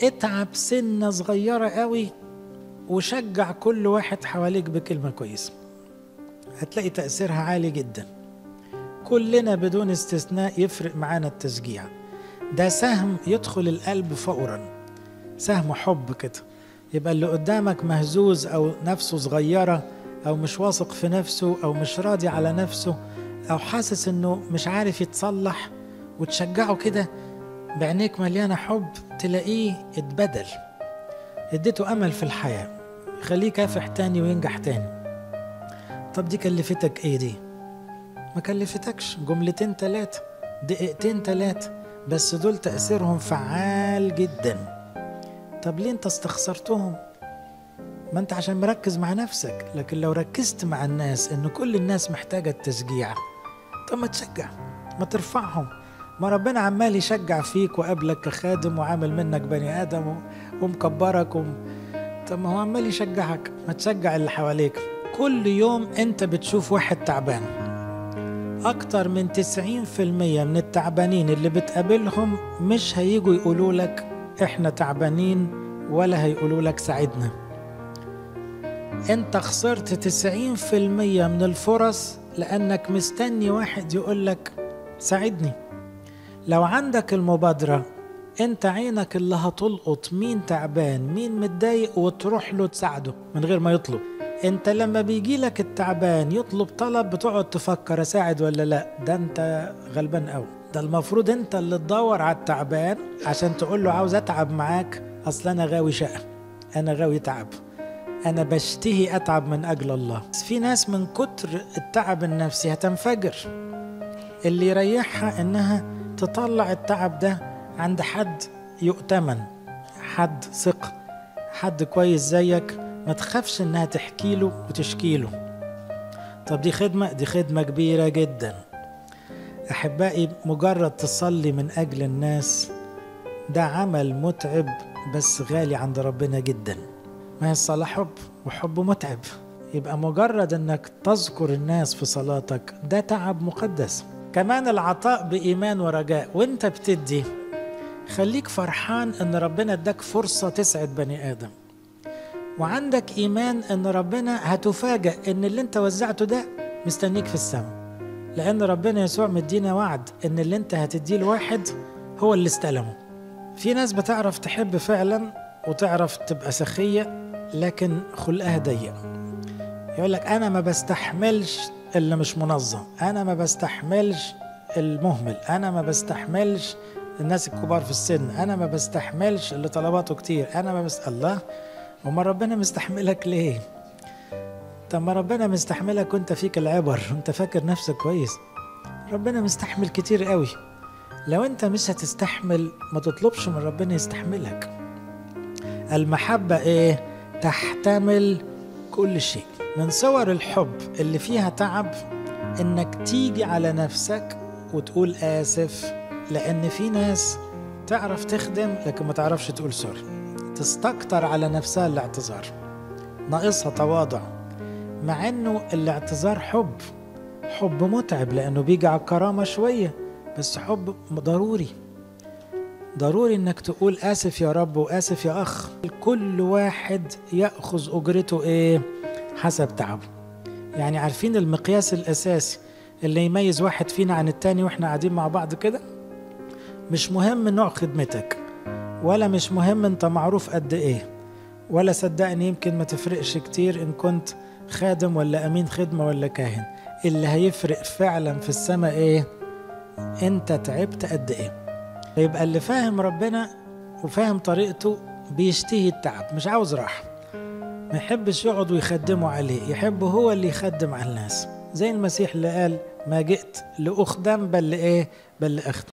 اتعب سنة صغيرة قوي وشجع كل واحد حواليك بكلمة كويسة هتلاقي تأثيرها عالي جدا كلنا بدون استثناء يفرق معانا التشجيع ده سهم يدخل القلب فورا سهم حب كده يبقى اللي قدامك مهزوز او نفسه صغيره او مش واثق في نفسه او مش راضي على نفسه او حاسس انه مش عارف يتصلح وتشجعه كده بعينيك مليانه حب تلاقيه اتبدل اديته امل في الحياه خليه كافح تاني وينجح تاني طب دي كلفتك ايه دي ما كلفتكش جملتين تلاتة دقيقتين تلاتة بس دول تأثيرهم فعال جدا طب ليه انت استخسرتهم ما انت عشان مركز مع نفسك لكن لو ركزت مع الناس ان كل الناس محتاجة التشجيع طب ما تشجع ما ترفعهم ما ربنا عمال يشجع فيك وقابلك كخادم وعامل منك بني ادم ومكبرك وم... طب ما هو عمال يشجعك ما تشجع اللي حواليك كل يوم انت بتشوف واحد تعبان أكتر من 90% من التعبانين اللي بتقابلهم مش هيجوا يقولوا لك إحنا تعبانين ولا هيقولوا لك ساعدنا أنت خسرت 90% من الفرص لأنك مستني واحد يقول لك ساعدني لو عندك المبادرة أنت عينك اللي هتلقط مين تعبان مين متضايق وتروح له تساعده من غير ما يطلب انت لما بيجي لك التعبان يطلب طلب بتقعد تفكر اساعد ولا لا ده انت غلبان قوي ده المفروض انت اللي تدور على التعبان عشان تقول له عاوز اتعب معاك اصل انا غاوي شقه انا غاوي تعب انا بشتهي اتعب من اجل الله بس في ناس من كتر التعب النفسي هتنفجر اللي يريحها انها تطلع التعب ده عند حد يؤتمن حد ثقه حد كويس زيك ما تخافش انها تحكي له وتشكي له طب دي خدمة دي خدمة كبيرة جدا أحبائي مجرد تصلي من أجل الناس ده عمل متعب بس غالي عند ربنا جدا ما هي الصلاة حب وحب متعب يبقى مجرد انك تذكر الناس في صلاتك ده تعب مقدس كمان العطاء بإيمان ورجاء وانت بتدي خليك فرحان ان ربنا اداك فرصة تسعد بني آدم وعندك ايمان ان ربنا هتفاجئ ان اللي انت وزعته ده مستنيك في السماء لان ربنا يسوع مدينا وعد ان اللي انت هتديه لواحد هو اللي استلمه في ناس بتعرف تحب فعلا وتعرف تبقى سخية لكن خلقها ضيق يقول لك انا ما بستحملش اللي مش منظم انا ما بستحملش المهمل انا ما بستحملش الناس الكبار في السن انا ما بستحملش اللي طلباته كتير انا ما بس الله وما ربنا مستحملك ليه طب ما ربنا مستحملك وانت فيك العبر وانت فاكر نفسك كويس ربنا مستحمل كتير قوي لو انت مش هتستحمل ما تطلبش من ربنا يستحملك المحبة ايه تحتمل كل شيء من صور الحب اللي فيها تعب انك تيجي على نفسك وتقول اسف لان في ناس تعرف تخدم لكن ما تعرفش تقول سوري تستكتر على نفسها الاعتذار ناقصها تواضع مع انه الاعتذار حب حب متعب لانه بيجي على الكرامه شويه بس حب ضروري ضروري انك تقول اسف يا رب واسف يا اخ كل واحد ياخذ اجرته ايه حسب تعبه يعني عارفين المقياس الاساسي اللي يميز واحد فينا عن التاني واحنا قاعدين مع بعض كده مش مهم نوع خدمتك ولا مش مهم انت معروف قد ايه ولا صدقني يمكن ما تفرقش كتير ان كنت خادم ولا امين خدمه ولا كاهن اللي هيفرق فعلا في السماء ايه انت تعبت قد ايه يبقى اللي فاهم ربنا وفاهم طريقته بيشتهي التعب مش عاوز راحه ما يحبش يقعد ويخدموا عليه يحب هو اللي يخدم على الناس زي المسيح اللي قال ما جئت لأخدم بل لإيه بل لأخدم